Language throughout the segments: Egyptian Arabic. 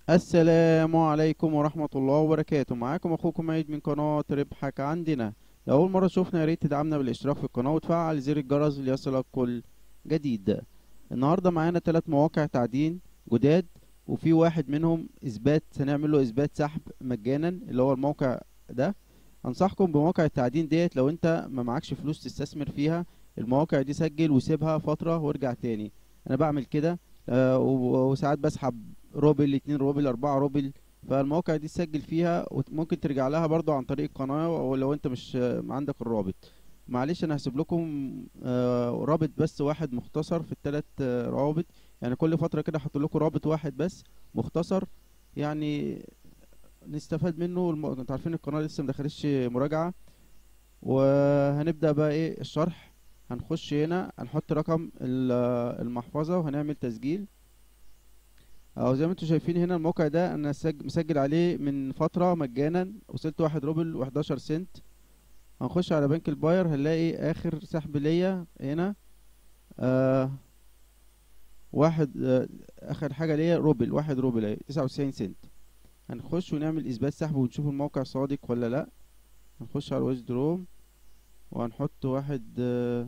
السلام عليكم ورحمة الله وبركاته معاكم اخوكم عيد من قناة ربحك عندنا لو اول مرة شوفنا يا ريت تدعمنا بالاشتراك في القناة وتفعل زر الجرس ليصلك كل جديد النهاردة معانا ثلاث مواقع تعدين جداد وفي واحد منهم اثبات هنعمل له اثبات سحب مجانا اللي هو الموقع ده انصحكم بمواقع التعدين ديت لو انت ما معكش فلوس تستثمر فيها المواقع دي سجل وسيبها فترة وارجع تاني انا بعمل كده آه، و- وساعات بسحب روبل اتنين روبل اربعة روبل فالمواقع دي تسجل فيها وممكن ترجع لها برضو عن طريق القناة او لو انت مش آه، عندك الرابط معلش انا هسيب لكم آه، رابط بس واحد مختصر في التلات آه، روابط يعني كل فترة كده احط لكم رابط واحد بس مختصر يعني نستفاد منه الم... انتوا عارفين القناة لسه مدخلتش مراجعة وهنبدأ بقى ايه الشرح هنخش هنا هنحط رقم ال- آه، المحفظة وهنعمل تسجيل اهو زي ما انتوا شايفين هنا الموقع ده انا سج... مسجل عليه من فترة مجانا وصلت واحد روبل وحداشر سنت هنخش على بنك الباير هنلاقي اخر سحب ليا هنا آه واحد آه اخر حاجة ليا روبل واحد روبل اهي تسعة وتسعين سنت هنخش ونعمل اثبات سحب ونشوف الموقع صادق ولا لا هنخش على ويز دروم وهنحط واحد آه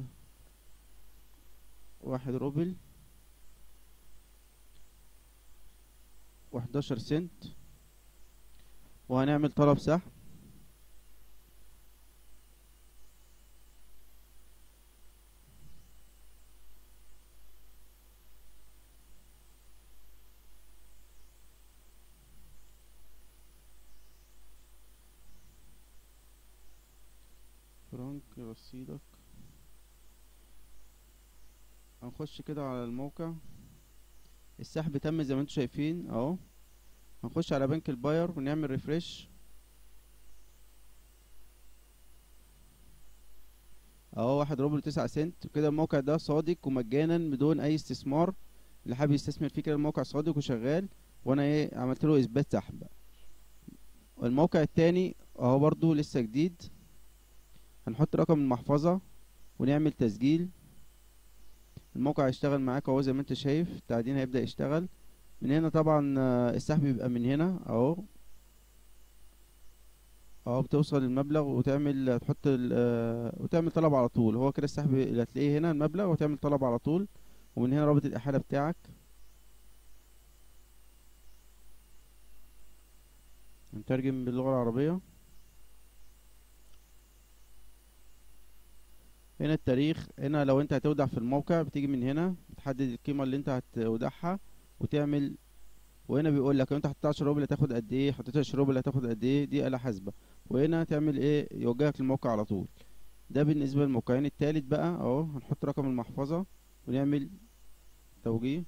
واحد روبل وحداشر سنت وهنعمل طلب سحب فرانك رصيدك هنخش كده على الموقع السحب تم زي ما انتوا شايفين اهو هنخش على بنك الباير ونعمل ريفرش اهو واحد روبل تسعة سنت كده الموقع ده صادق ومجانا بدون اي استثمار اللي حابب يستثمر فيه كده الموقع صادق وشغال وانا ايه عملت له اثبات سحب والموقع التاني اهو برضو لسه جديد هنحط رقم المحفظة ونعمل تسجيل الموقع هيشتغل معاك اهو زي ما انت شايف التعدين هيبدأ يشتغل من هنا طبعا آه، السحب بيبقى من هنا اهو اهو بتوصل المبلغ وتعمل تحط ال- آه، وتعمل طلب على طول هو كده السحب اللي هتلاقيه هنا المبلغ وتعمل طلب على طول ومن هنا رابط الإحالة بتاعك نترجم باللغة العربية هنا التاريخ هنا لو انت هتودع في الموقع بتيجي من هنا بتحدد القيمة اللي انت هتودعها وتعمل وهنا بيقول لك لو انت حطيت 10 روبل هتاخد قد ايه حطيت 20 روبل هتاخد قد ايه دي آلة حاسبة وهنا تعمل ايه يوجهك للموقع على طول ده بالنسبة للموقعين التالت بقى اهو هنحط رقم المحفظة ونعمل توجيه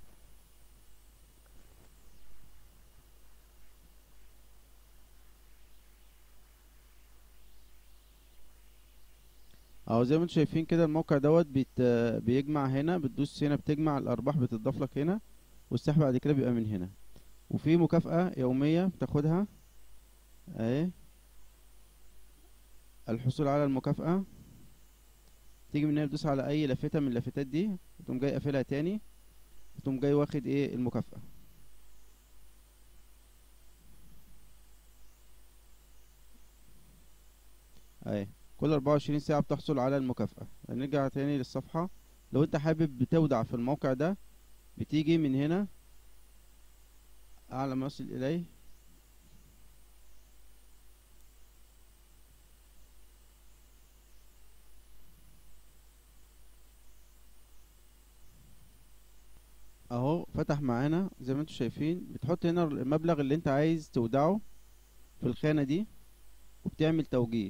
اهو زي ما انتم شايفين كده الموقع دوت بيت بيجمع هنا بتدوس هنا بتجمع الارباح بتضاف لك هنا والسحب بعد كده بيبقى من هنا وفي مكافأة يومية بتاخدها اهي الحصول على المكافأة تيجي من هنا تدوس على اي لافتة من اللافتات دي وتقوم جاي قافلها تاني وتقوم جاي واخد ايه المكافأة اهي كل 24 ساعة بتحصل على المكافأة هنرجع تاني للصفحة لو انت حابب بتودع في الموقع ده بتيجي من هنا اعلى ما يصل اليه اهو فتح معانا زي ما انتم شايفين بتحط هنا المبلغ اللي انت عايز تودعه في الخانة دي وبتعمل توجيه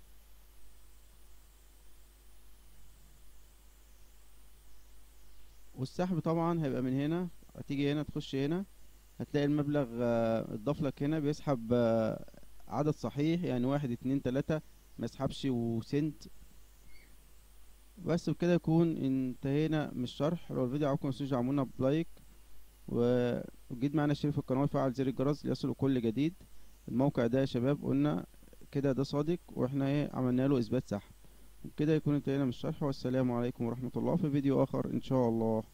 والسحب طبعا هيبقى من هنا هتيجي هنا تخش هنا هتلاقي المبلغ آه، اتضاف لك هنا بيسحب آه، عدد صحيح يعني واحد اتنين تلاتة ما يسحبش وسنت بس بكده يكون انتهينا من الشرح لو الفيديو عجبكم متنسوش تعملونا بلايك و- وجديد معانا اشترك في القناة وفعل زر الجرس ليصلوا كل جديد الموقع ده يا شباب قلنا كده ده صادق واحنا ايه عملنا له اثبات سحب وبكده يكون انتهينا من الشرح والسلام عليكم ورحمة الله في فيديو اخر ان شاء الله